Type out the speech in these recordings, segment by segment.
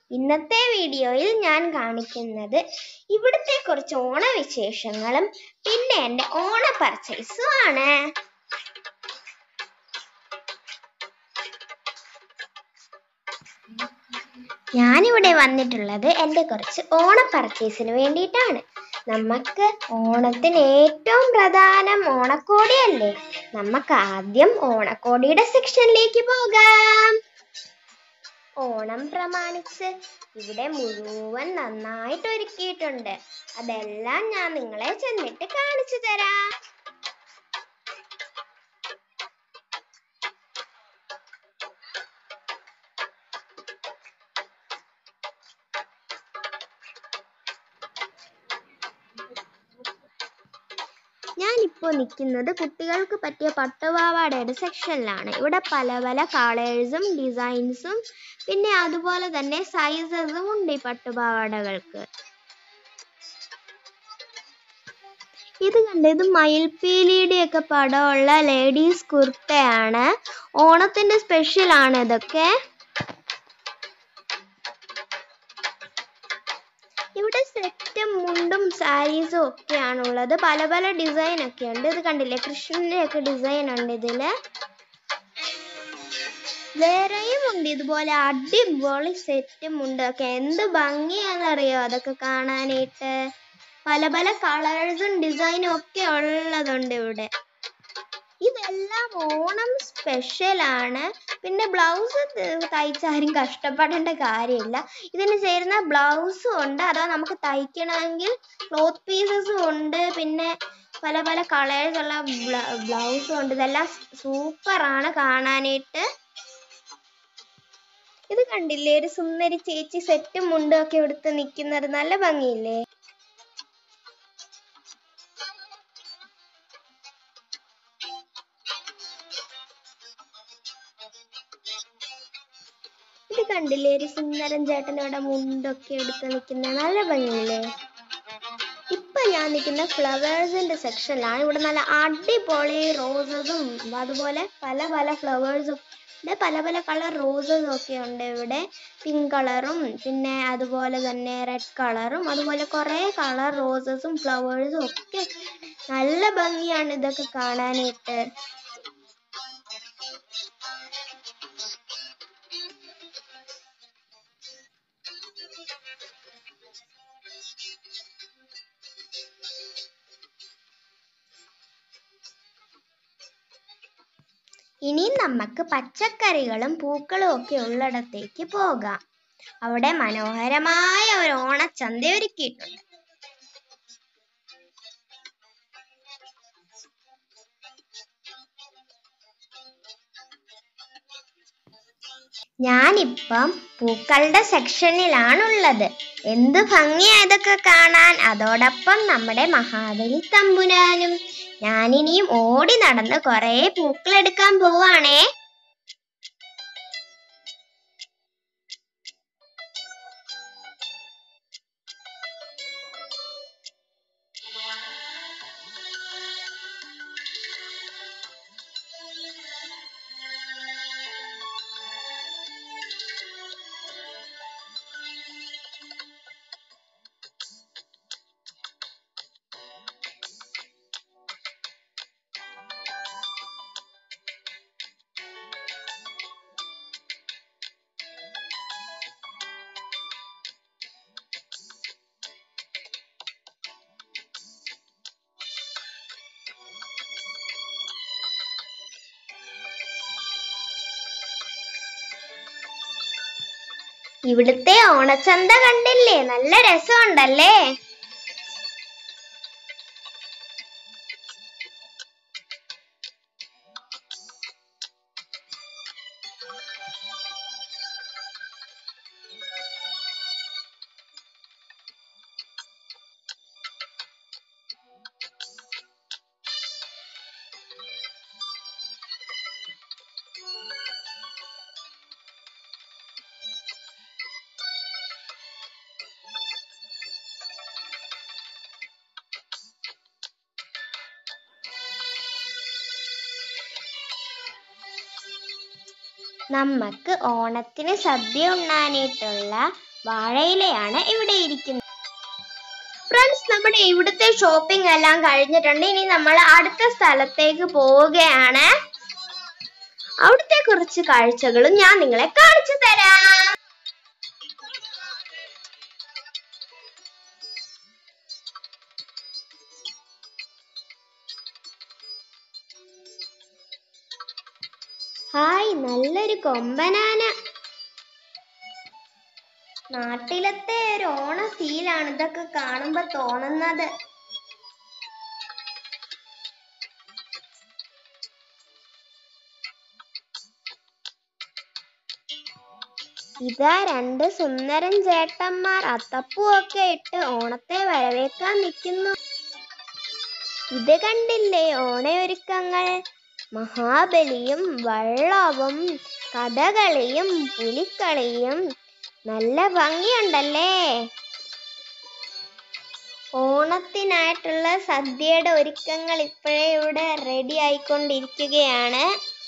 ഇന്നത്തെ വീഡിയോയിൽ ഞാൻ കാണിക്കുന്നത് ഇവിടുത്തെ കുറച്ച് ഓണവിശേഷങ്ങളും പിന്നെ എൻ്റെ ഓണ പർച്ചേസും ആണ് ഞാനിവിടെ വന്നിട്ടുള്ളത് എൻ്റെ കുറച്ച് ഓണ പർച്ചേസിന് വേണ്ടിയിട്ടാണ് നമുക്ക് ഓണത്തിന് ഏറ്റവും പ്രധാനം ഓണക്കോടിയല്ലേ നമുക്ക് ആദ്യം ഓണക്കോടിയുടെ സെക്ഷനിലേക്ക് പോകാം ഓണം പ്രമാണിച്ച് ഇവിടെ മുഴുവൻ നന്നായിട്ട് ഒരുക്കിയിട്ടുണ്ട് അതെല്ലാം ഞാൻ നിങ്ങളെ ചെന്നിട്ട് കാണിച്ചു തരാം ഞാനിപ്പോൾ നിൽക്കുന്നത് കുട്ടികൾക്ക് പറ്റിയ പട്ടുപാവാടയുടെ സെക്ഷനിലാണ് ഇവിടെ പല പല കളേഴ്സും ഡിസൈൻസും പിന്നെ അതുപോലെ തന്നെ സൈസസും ഉണ്ട് ഈ പട്ടുപാവാടകൾക്ക് ഇത് കണ്ട് ഇത് മയിൽപീലിയുടെ ഒക്കെ പടമുള്ള ലേഡീസ് കുർത്തയാണ് ഓണത്തിന്റെ സ്പെഷ്യൽ ആണ് ഇതൊക്കെ ഇവിടെ സെറ്റും മുണ്ടും സാരീസും ഒക്കെയാണുള്ളത് പല പല ഡിസൈൻ ഒക്കെ ഉണ്ട് ഇത് കണ്ടില്ലേ കൃഷ്ണന്റെ ഒക്കെ ഡിസൈൻ ഉണ്ട് ഇതില് വേറെയും ഉണ്ട് ഇതുപോലെ അടിപൊളി സെറ്റും ഉണ്ട് ഒക്കെ എന്ത് ഭംഗിയാണെന്നറിയോ അതൊക്കെ കാണാനായിട്ട് പല പല കളേഴ്സും ഡിസൈനും ഒക്കെ ഉള്ളതുണ്ട് ഇവിടെ ഇതെല്ലാം ഓണം സ്പെഷ്യൽ ആണ് പിന്നെ ബ്ലൗസ് തയ്ച്ചാരും കഷ്ടപ്പെടേണ്ട കാര്യമില്ല ഇതിന് ചേരുന്ന ബ്ലൗസും ഉണ്ട് അതാ നമുക്ക് തയ്ക്കണമെങ്കിൽ ക്ലോത്ത് പീസസും ഉണ്ട് പിന്നെ പല പല കളേഴ്സ് ഉള്ള ബ്ലൗസും ഉണ്ട് ഇതെല്ലാം സൂപ്പറാണ് കാണാനായിട്ട് ഇത് കണ്ടില്ലേ ഒരു സുന്ദരി ചേച്ചി സെറ്റും മുണ്ടും ഒക്കെ എടുത്ത് നിൽക്കുന്നത് നല്ല ഭംഗിയില്ലേ ഇത് കണ്ടില്ലേ ഒരു സുന്ദരൻ ചേട്ടൻ ഇവിടെ മുണ്ടൊക്കെ എടുത്ത് നിൽക്കുന്ന നല്ല ഭംഗിയില്ലേ ഇപ്പൊ ഞാൻ നിൽക്കുന്ന ഫ്ലവേഴ്സിന്റെ സെക്ഷനിലാണ് ഇവിടെ നല്ല അടിപൊളി റോസസും അതുപോലെ പല പല ഫ്ലവേഴ്സും ഇവിടെ പല പല കളർ റോസസും ഒക്കെ ഉണ്ട് ഇവിടെ പിങ്ക് കളറും പിന്നെ അതുപോലെ തന്നെ റെഡ് കളറും അതുപോലെ കുറേ കളർ റോസസും ഫ്ലവേഴ്സും ഒക്കെ നല്ല ഭംഗിയാണ് ഇതൊക്കെ കാണാനായിട്ട് ഇനി നമുക്ക് പച്ചക്കറികളും പൂക്കളും ഒക്കെ ഉള്ളിടത്തേക്ക് പോകാം അവിടെ മനോഹരമായ ഒരു ഓണച്ചന്ത ഒരുക്കിയിട്ടുണ്ട് ഞാനിപ്പം പൂക്കളുടെ സെക്ഷനിലാണുള്ളത് എന്ത് ഭംഗിയാ ഇതൊക്കെ കാണാൻ അതോടൊപ്പം നമ്മുടെ മഹാബലി തമ്പുരാനും ഞാനിനിയും ഓടി നടന്ന് കുറേ പൂക്കൾ എടുക്കാൻ പോവാണേ ഇവിടുത്തെ ഓണച്ചന്ത കണ്ടില്ലേ നല്ല രസമുണ്ടല്ലേ നമുക്ക് ഓണത്തിന് സദ്യ ഉണ്ണാനായിട്ടുള്ള വാഴയിലയാണ് ഇവിടെ ഇരിക്കുന്നത് ഫ്രണ്ട്സ് നമ്മുടെ ഇവിടുത്തെ ഷോപ്പിംഗ് എല്ലാം കഴിഞ്ഞിട്ടുണ്ട് ഇനി നമ്മൾ അടുത്ത സ്ഥലത്തേക്ക് പോവുകയാണ് അവിടുത്തെ കുറച്ച് കാഴ്ചകളും ഞാൻ നിങ്ങളെ കാണിച്ചു തരാം ഹായ് നല്ലൊരു കൊമ്പനാന നാട്ടിലത്തെ ഒരു ഓണ ഫീലാണ് ഇതൊക്കെ കാണുമ്പോ തോന്നുന്നത് ഇതാ രണ്ട് സുന്ദരൻ ചേട്ടന്മാർ അത്തപ്പൂ ഒക്കെ ഇട്ട് ഓണത്തെ വരവേക്കാൻ നിൽക്കുന്നു ഇത് കണ്ടില്ലേ ഓണയൊരുക്കങ്ങൾ മഹാബലിയും വള്ളവും കഥകളിയും പുലിക്കളിയും നല്ല ഭംഗിയുണ്ടല്ലേ ഓണത്തിനായിട്ടുള്ള സദ്യയുടെ ഒരുക്കങ്ങൾ ഇപ്പോഴേ ഇവിടെ റെഡി ആയിക്കൊണ്ടിരിക്കുകയാണ്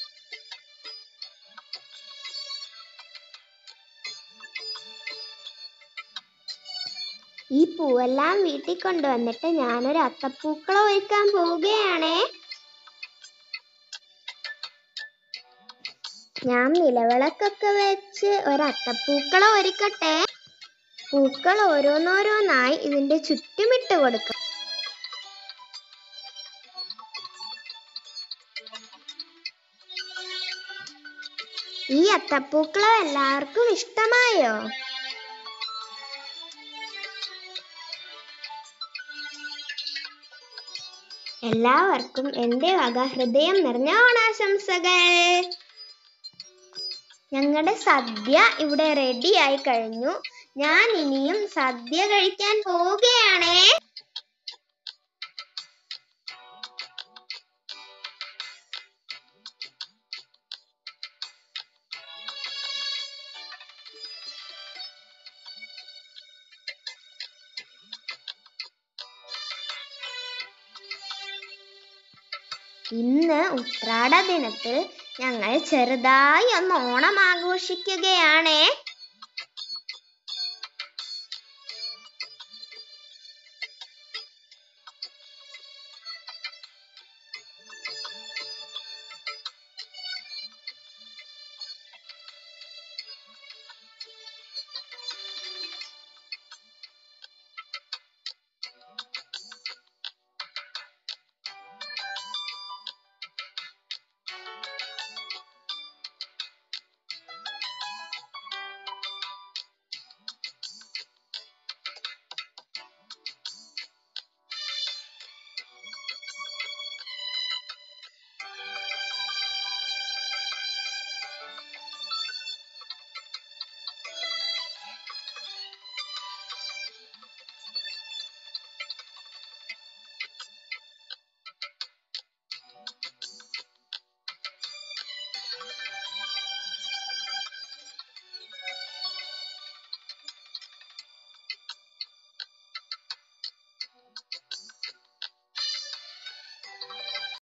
ഈ പൂവെല്ലാം വീട്ടിൽ കൊണ്ടുവന്നിട്ട് ഞാനൊരു അത്തപ്പൂക്കളം ഒരുക്കാൻ പോവുകയാണേ ഞാൻ നിലവിളക്കൊക്കെ വെച്ച് ഒരു അത്തപ്പൂക്കളം ഒരുക്കട്ടെ പൂക്കൾ ഓരോന്നോരോന്നായി ഇതിന്റെ ചുറ്റുമിട്ട് കൊടുക്കാം ഈ അത്തപ്പൂക്കളം എല്ലാവർക്കും ഇഷ്ടമായോ എല്ലാവർക്കും എൻ്റെ വക ഹൃദയം നിറഞ്ഞ ഓണാശംസകൾ ഞങ്ങളുടെ സദ്യ ഇവിടെ റെഡി ആയി കഴിഞ്ഞു ഞാൻ ഇനിയും സദ്യ കഴിക്കാൻ പോവുകയാണേ ഇന്ന് ഉത്രാട ദിനത്തിൽ ഞങ്ങൾ ചെറുതായി ഒന്ന് ഓണം ആഘോഷിക്കുകയാണേ